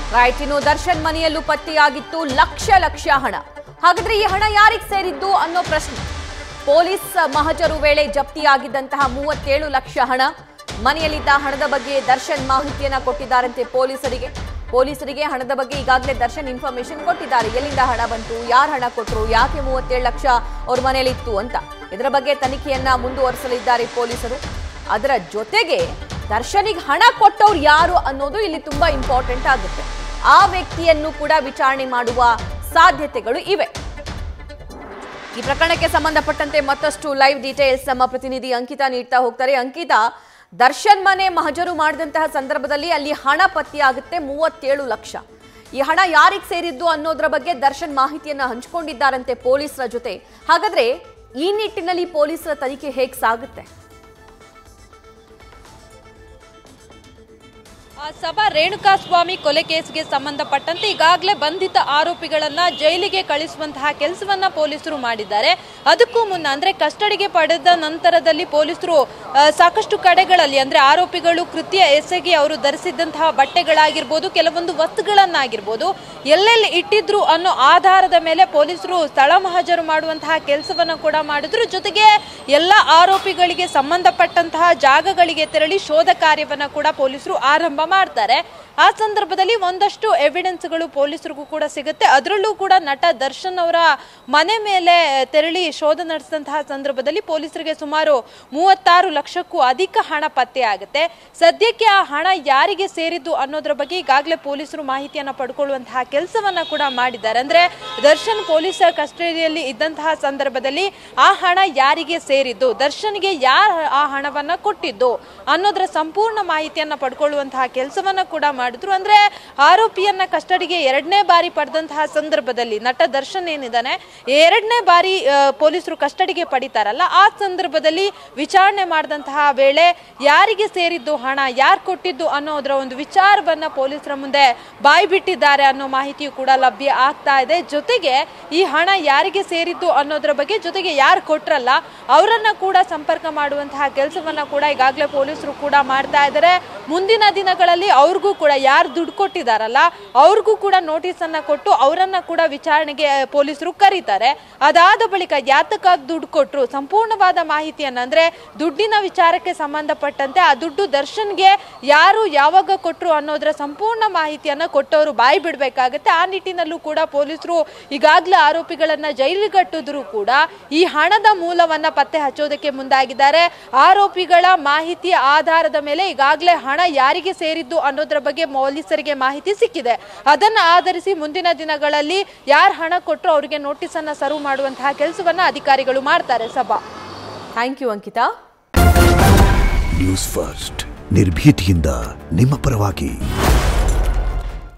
right ಇನ್ನು ದರ್ಶನ್ ಮನೆಯಲ್ಲೂ ಪತ್ತೆಯಾಗಿತ್ತು ಲಕ್ಷ ಲಕ್ಷ ಹಣ ಹಾಗಾದ್ರೆ ಈ ಹಣ ಯಾರಿಗೆ ಸೇರಿದ್ದು ಅನ್ನೋ ಪ್ರಶ್ನೆ ಪೊಲೀಸ್ ಮಹಜರು ವೇಳೆ ಜಪ್ತಿಯಾಗಿದ್ದಂತಹ ಮೂವತ್ತೇಳು ಲಕ್ಷ ಹಣ ಮನೆಯಲ್ಲಿದ್ದ ಹಣದ ಬಗ್ಗೆ ದರ್ಶನ್ ಮಾಹಿತಿಯನ್ನ ಕೊಟ್ಟಿದ್ದಾರಂತೆ ಪೊಲೀಸರಿಗೆ ಪೊಲೀಸರಿಗೆ ಹಣದ ಬಗ್ಗೆ ಈಗಾಗಲೇ ದರ್ಶನ್ ಇನ್ಫಾರ್ಮೇಶನ್ ಕೊಟ್ಟಿದ್ದಾರೆ ಎಲ್ಲಿಂದ ಹಣ ಬಂತು ಯಾರು ಹಣ ಕೊಟ್ಟರು ಯಾಕೆ ಮೂವತ್ತೇಳು ಲಕ್ಷ ಅವ್ರ ಮನೆಯಲ್ಲಿ ಇತ್ತು ಅಂತ ಇದರ ಬಗ್ಗೆ ತನಿಖೆಯನ್ನ ಮುಂದುವರಿಸಲಿದ್ದಾರೆ ಪೊಲೀಸರು ಅದರ ಜೊತೆಗೆ ದರ್ಶನಿಗೆ ಹಣ ಕೊಟ್ಟವ್ರು ಯಾರು ಅನ್ನೋದು ಇಲ್ಲಿ ತುಂಬಾ ಇಂಪಾರ್ಟೆಂಟ್ ಆಗುತ್ತೆ ಆ ವ್ಯಕ್ತಿಯನ್ನು ಕೂಡ ವಿಚಾರಣೆ ಮಾಡುವ ಸಾಧ್ಯತೆಗಳು ಇವೆ ಈ ಪ್ರಕರಣಕ್ಕೆ ಸಂಬಂಧಪಟ್ಟಂತೆ ಮತ್ತಷ್ಟು ಲೈವ್ ಡೀಟೇಲ್ಸ್ ನಮ್ಮ ಪ್ರತಿನಿಧಿ ಅಂಕಿತಾ ನೀಡ್ತಾ ಹೋಗ್ತಾರೆ ಅಂಕಿತಾ ದರ್ಶನ್ ಮನೆ ಮಹಜರು ಮಾಡಿದಂತಹ ಸಂದರ್ಭದಲ್ಲಿ ಅಲ್ಲಿ ಹಣ ಪತ್ತೆಯಾಗುತ್ತೆ ಮೂವತ್ತೇಳು ಲಕ್ಷ ಈ ಹಣ ಯಾರಿಗೆ ಸೇರಿದ್ದು ಅನ್ನೋದ್ರ ಬಗ್ಗೆ ದರ್ಶನ್ ಮಾಹಿತಿಯನ್ನ ಹಂಚಿಕೊಂಡಿದ್ದಾರಂತೆ ಪೊಲೀಸರ ಜೊತೆ ಹಾಗಾದ್ರೆ ಈ ನಿಟ್ಟಿನಲ್ಲಿ ಪೊಲೀಸರ ತನಿಖೆ ಹೇಗೆ ಸಾಗುತ್ತೆ ಆ ಸಭಾ ರೇಣುಕಾಸ್ವಾಮಿ ಕೊಲೆ ಕೇಸ್ಗೆ ಸಂಬಂಧಪಟ್ಟಂತೆ ಈಗಾಗಲೇ ಬಂಧಿತ ಆರೋಪಿಗಳನ್ನ ಜೈಲಿಗೆ ಕಳಿಸುವಂತಹ ಕೆಲಸವನ್ನ ಪೊಲೀಸರು ಮಾಡಿದ್ದಾರೆ ಅದಕ್ಕೂ ಮುನ್ನ ಅಂದ್ರೆ ಕಸ್ಟಡಿಗೆ ಪಡೆದ ನಂತರದಲ್ಲಿ ಪೊಲೀಸರು ಆ, ಸಾಕಷ್ಟು ಕಡೆಗಳಲ್ಲಿ ಅಂದ್ರೆ ಆರೋಪಿಗಳು ಕೃತ್ಯ ಎಸಗಿ ಅವರು ಧರಿಸಿದ್ದಂತಹ ಬಟ್ಟೆಗಳಾಗಿರ್ಬೋದು ಕೆಲವೊಂದು ವಸ್ತುಗಳನ್ನಾಗಿರ್ಬೋದು ಎಲ್ಲೆಲ್ಲಿ ಇಟ್ಟಿದ್ರು ಅನ್ನೋ ಆಧಾರದ ಮೇಲೆ ಪೊಲೀಸರು ಸ್ಥಳ ಮಹಜರು ಮಾಡುವಂತಹ ಕೆಲಸವನ್ನ ಕೂಡ ಮಾಡಿದ್ರು ಜೊತೆಗೆ ಎಲ್ಲ ಆರೋಪಿಗಳಿಗೆ ಸಂಬಂಧಪಟ್ಟಂತಹ ಜಾಗಗಳಿಗೆ ತೆರಳಿ ಶೋಧ ಕಾರ್ಯವನ್ನ ಕೂಡ ಪೊಲೀಸರು ಆರಂಭ ಮಾಡ್ತಾರೆ ಆ ಸಂದರ್ಭದಲ್ಲಿ ಒಂದಷ್ಟು ಎವಿಡೆನ್ಸ್ಗಳು ಪೊಲೀಸರಿಗೂ ಕೂಡ ಸಿಗುತ್ತೆ ಅದರಲ್ಲೂ ಕೂಡ ನಟ ದರ್ಶನ್ ಅವರ ಮನೆ ಮೇಲೆ ತೆರಳಿ ಶೋಧ ನಡೆಸಿದಂತಹ ಸಂದರ್ಭದಲ್ಲಿ ಪೊಲೀಸರಿಗೆ ಸುಮಾರು ಮೂವತ್ತಾರು ಲಕ್ಷಕ್ಕೂ ಅಧಿಕ ಹಣ ಪತ್ತೆ ಆಗುತ್ತೆ ಸದ್ಯಕ್ಕೆ ಆ ಹಣ ಯಾರಿಗೆ ಸೇರಿದ್ದು ಅನ್ನೋದ್ರ ಬಗ್ಗೆ ಈಗಾಗಲೇ ಪೊಲೀಸರು ಮಾಹಿತಿಯನ್ನ ಪಡ್ಕೊಳ್ಳುವಂತಹ ಕೆಲಸವನ್ನ ಕೂಡ ಮಾಡಿದ್ದಾರೆ ಅಂದ್ರೆ ದರ್ಶನ್ ಪೊಲೀಸ್ ಕಸ್ಟಡಿಯಲ್ಲಿ ಇದ್ದಂತಹ ಸಂದರ್ಭದಲ್ಲಿ ಆ ಹಣ ಯಾರಿಗೆ ಸೇರಿದ್ದು ದರ್ಶನ್ಗೆ ಯಾರು ಆ ಹಣವನ್ನ ಕೊಟ್ಟಿದ್ದು ಅನ್ನೋದರ ಸಂಪೂರ್ಣ ಮಾಹಿತಿಯನ್ನ ಪಡ್ಕೊಳ್ಳುವಂತಹ ಕೆಲಸವನ್ನ ಕೂಡ ಮಾಡಿದ್ರು ಅಂದ್ರೆ ಆರೋಪಿಯನ್ನ ಕಸ್ಟಡಿಗೆ ಎರಡನೇ ಬಾರಿ ಪಡೆದಂತಹ ಸಂದರ್ಭದಲ್ಲಿ ನಟ ದರ್ಶನ್ ಏನಿದ್ದಾನೆ ಎರಡನೇ ಬಾರಿ ಆ, ಪೊಲೀಸರು ಕಸ್ಟಡಿಗೆ ಪಡಿತಾರಲ್ಲ ಆ ಸಂದರ್ಭದಲ್ಲಿ ವಿಚಾರಣೆ ಮಾಡಿದಂತಹ ವೇಳೆ ಯಾರಿಗೆ ಸೇರಿದ್ದು ಹಣ ಯಾರು ಕೊಟ್ಟಿದ್ದು ಅನ್ನೋದರ ಒಂದು ವಿಚಾರವನ್ನ ಪೊಲೀಸರ ಮುಂದೆ ಬಾಯಿ ಬಿಟ್ಟಿದ್ದಾರೆ ಅನ್ನೋ ಮಾಹಿತಿಯು ಕೂಡ ಲಭ್ಯ ಆಗ್ತಾ ಇದೆ ಜೊತೆಗೆ ಈ ಹಣ ಯಾರಿಗೆ ಸೇರಿದ್ದು ಅನ್ನೋದ್ರ ಬಗ್ಗೆ ಜೊತೆಗೆ ಯಾರು ಕೊಟ್ರಲ್ಲ ಅವರನ್ನ ಕೂಡ ಸಂಪರ್ಕ ಮಾಡುವಂತಹ ಕೆಲಸವನ್ನ ಕೂಡ ಈಗಾಗಲೇ ಪೊಲೀಸರು ಕೂಡ ಮಾಡ್ತಾ ಇದ್ದಾರೆ ಮುಂದಿನ ದಿನಗಳಲ್ಲಿ ಅವ್ರಿಗೂ ಕೂಡ ಯಾರು ದುಡ್ಡು ಕೊಟ್ಟಿದಾರಲ್ಲ ಅವ್ರಿಗೂ ಕೂಡ ನೋಟಿಸ್ ಅನ್ನ ಕೊಟ್ಟು ಅವರನ್ನ ಕೂಡ ವಿಚಾರಣೆಗೆ ಆ, ಪೊಲೀಸರು ಕರೀತಾರೆ ಅದಾದ ಬಳಿಕ ಯಾತಕ್ಕಾಗಿ ದುಡ್ಡು ಕೊಟ್ರು ಸಂಪೂರ್ಣವಾದ ಮಾಹಿತಿಯನ್ನ ಅಂದ್ರೆ ದುಡ್ಡಿನ ವಿಚಾರಕ್ಕೆ ಸಂಬಂಧಪಟ್ಟಂತೆ ಆ ದುಡ್ಡು ದರ್ಶನ್ಗೆ ಯಾರು ಯಾವಾಗ ಕೊಟ್ರು ಅನ್ನೋದರ ಸಂಪೂರ್ಣ ಮಾಹಿತಿಯನ್ನ ಕೊಟ್ಟವರು ಬಾಯಿ ಬಿಡ್ಬೇಕಾಗತ್ತೆ ಆ ನಿಟ್ಟಿನಲ್ಲೂ ಕೂಡ ಪೊಲೀಸರು ಈಗಾಗಲೇ ಆರೋಪಿಗಳನ್ನ ಜೈಲಿಗಟ್ಟಿದ್ರು ಕೂಡ ಈ ಹಣದ ಮೂಲವನ್ನ ಪತ್ತೆ ಹಚ್ಚೋದಕ್ಕೆ ಮುಂದಾಗಿದ್ದಾರೆ ಆರೋಪಿಗಳ ಮಾಹಿತಿಯ ಆಧಾರದ ಮೇಲೆ ಈಗಾಗಲೇ ಹಣ ಯಾರಿಗೆ ಸೇರಿದ್ದು ಅನ್ನೋದ್ರ ಬಗ್ಗೆ ಪೊಲೀಸರಿಗೆ ಮಾಹಿತಿ ಸಿಕ್ಕಿದೆ ಅದನ್ನ ಆಧರಿಸಿ ಮುಂದಿನ ದಿನಗಳಲ್ಲಿ ಯಾರು ಹಣ ಕೊಟ್ಟರು ಅವರಿಗೆ ನೋಟಿಸ್ ಅನ್ನ ಸರ್ವ್ ಮಾಡುವಂತಹ ಕೆಲಸವನ್ನ ಅಧಿಕಾರಿಗಳು ಮಾಡ್ತಾರೆ ಸಭಾ thank you Ankita news first ನಿರ್ಭೀತಿಯಿಂದ ನಿಮ್ಮ ಪರವಾಗಿ